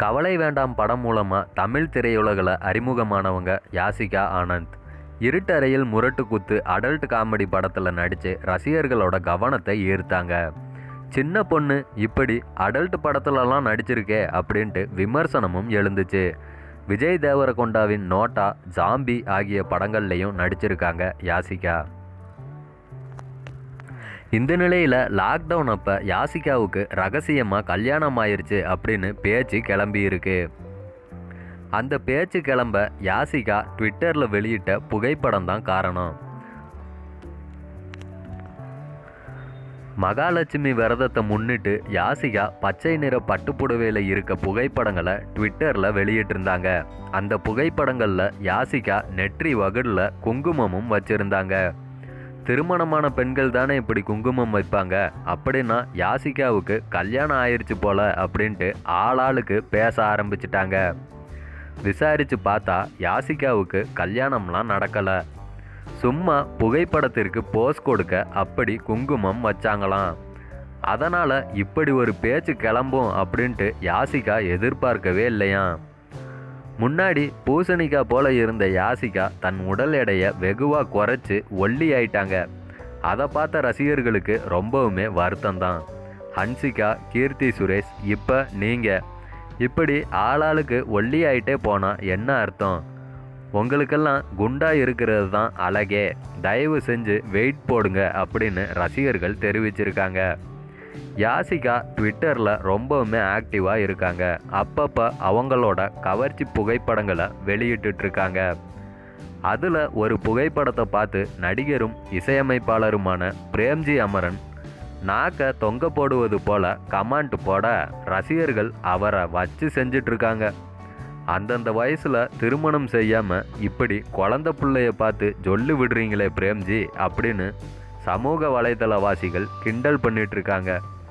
கவலை வேண்டாம் படம் மூலமாக தமிழ் திரையுலகில் அறிமுகமானவங்க யாசிகா ஆனந்த் இருட்டறையில் முரட்டு குத்து அடல்ட் காமெடி படத்தில் நடித்து ரசிகர்களோட கவனத்தை ஈர்த்தாங்க சின்ன பொண்ணு இப்படி அடல்ட் படத்துலலாம் நடிச்சிருக்கே அப்படின்ட்டு விமர்சனமும் எழுந்துச்சு விஜய் தேவரகொண்டாவின் நோட்டா ஜாம்பி ஆகிய படங்கள்லையும் நடிச்சிருக்காங்க யாசிகா இந்த நிலையில் லாக்டவுன் அப்போ யாசிகாவுக்கு ரகசியமாக கல்யாணம் ஆயிருச்சு அப்படின்னு பேச்சு கிளம்பி இருக்கு அந்த பேச்சு கிளம்ப யாசிகா ட்விட்டரில் வெளியிட்ட புகைப்படம் தான் காரணம் மகாலட்சுமி விரதத்தை முன்னிட்டு யாசிகா பச்சை நிற பட்டுப்புடவையில் இருக்க புகைப்படங்களை ட்விட்டரில் வெளியிட்டிருந்தாங்க அந்த புகைப்படங்களில் யாசிகா நெற்றி வகுடில் குங்குமமும் வச்சுருந்தாங்க திருமணமான பெண்கள் தானே இப்படி குங்குமம் வைப்பாங்க அப்படின்னா யாசிகாவுக்கு கல்யாணம் ஆயிருச்சு போல அப்படின்ட்டு ஆளாளுக்கு பேச ஆரம்பிச்சிட்டாங்க விசாரித்து பார்த்தா யாசிகாவுக்கு கல்யாணம்லாம் நடக்கலை சும்மா புகைப்படத்திற்கு போஸ் கொடுக்க அப்படி குங்குமம் வச்சாங்களாம் அதனால் இப்படி ஒரு பேச்சு கிளம்பும் அப்படின்ட்டு யாசிகா எதிர்பார்க்கவே இல்லையாம் முன்னாடி பூசணிக்காய் போல இருந்த யாசிகா தன் உடல் எடையை வெகுவாக குறைச்சி ஒல்லி ஆயிட்டாங்க அதை பார்த்த ரசிகர்களுக்கு ரொம்பவுமே வருத்தம் தான் ஹன்சிகா கீர்த்தி சுரேஷ் இப்போ நீங்கள் இப்படி ஆளாளுக்கு ஒல்லி ஆயிட்டே போனால் என்ன அர்த்தம் உங்களுக்கெல்லாம் குண்டா இருக்கிறது தான் அழகே தயவு செஞ்சு வெயிட் போடுங்க அப்படின்னு ரசிகர்கள் தெரிவிச்சிருக்காங்க யாசிகா ட்விட்டரில் ரொம்பவுமே ஆக்டிவாக இருக்காங்க அப்பப்போ அவங்களோட கவர்ச்சி புகைப்படங்களை வெளியிட்டுட்ருக்காங்க அதில் ஒரு புகைப்படத்தை பார்த்து நடிகரும் இசையமைப்பாளருமான பிரேம்ஜி அமரன் நாக்க தொங்க போடுவது போல கமாண்ட் போட ரசிகர்கள் அவரை வச்சு செஞ்சிட்ருக்காங்க அந்தந்த வயசில் திருமணம் செய்யாமல் இப்படி குழந்த பிள்ளைய பார்த்து சொல்லு விடுறீங்களே பிரேம்ஜி அப்படின்னு சமூக வலைதளவாசிகள் கிண்டல் பண்ணிட்டு இருக்காங்க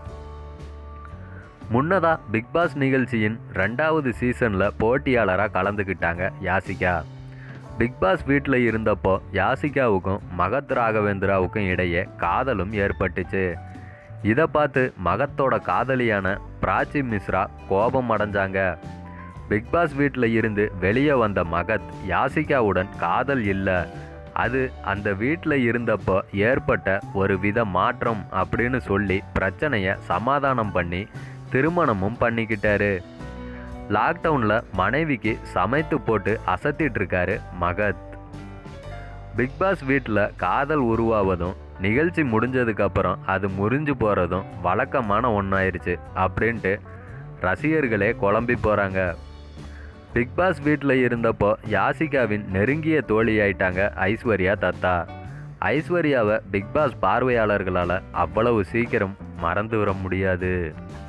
முன்னதா பிக் பாஸ் நிகழ்ச்சியின் ரெண்டாவது சீசனில் போட்டியாளராக கலந்துக்கிட்டாங்க யாசிகா பிக் பாஸ் வீட்டில் இருந்தப்போ யாசிகாவுக்கும் மகத் ராகவேந்திராவுக்கும் இடையே காதலும் ஏற்பட்டுச்சு இதை பார்த்து மகத்தோட காதலியான பிராச்சி மிஸ்ரா கோபம் அடைஞ்சாங்க பிக் பாஸ் வீட்டில் இருந்து வெளியே வந்த மகத் யாசிகாவுடன் காதல் இல்லை அது அந்த வீட்டில் இருந்தப்போ ஏற்பட்ட ஒரு வித மாற்றம் அப்படின்னு சொல்லி பிரச்சனையை சமாதானம் பண்ணி திருமணமும் பண்ணிக்கிட்டாரு லாக்டவுனில் மனைவிக்கு சமைத்து போட்டு அசத்திட்டு இருக்காரு மகத் பிக் பாஸ் வீட்டில் காதல் உருவாவதும் நிகழ்ச்சி முடிஞ்சதுக்கப்புறம் அது முறிஞ்சு போகிறதும் வழக்கமான ஒன்றாயிருச்சு அப்படின்ட்டு ரசிகர்களே குழம்பி போகிறாங்க பிக் பாஸ் வீட்டில் இருந்தப்போ யாசிகாவின் நெருங்கிய தோழியாயிட்டாங்க ஐஸ்வர்யா தத்தா ஐஸ்வர்யாவை பிக் பாஸ் பார்வையாளர்களால் அவ்வளவு சீக்கிரம் மறந்து விட முடியாது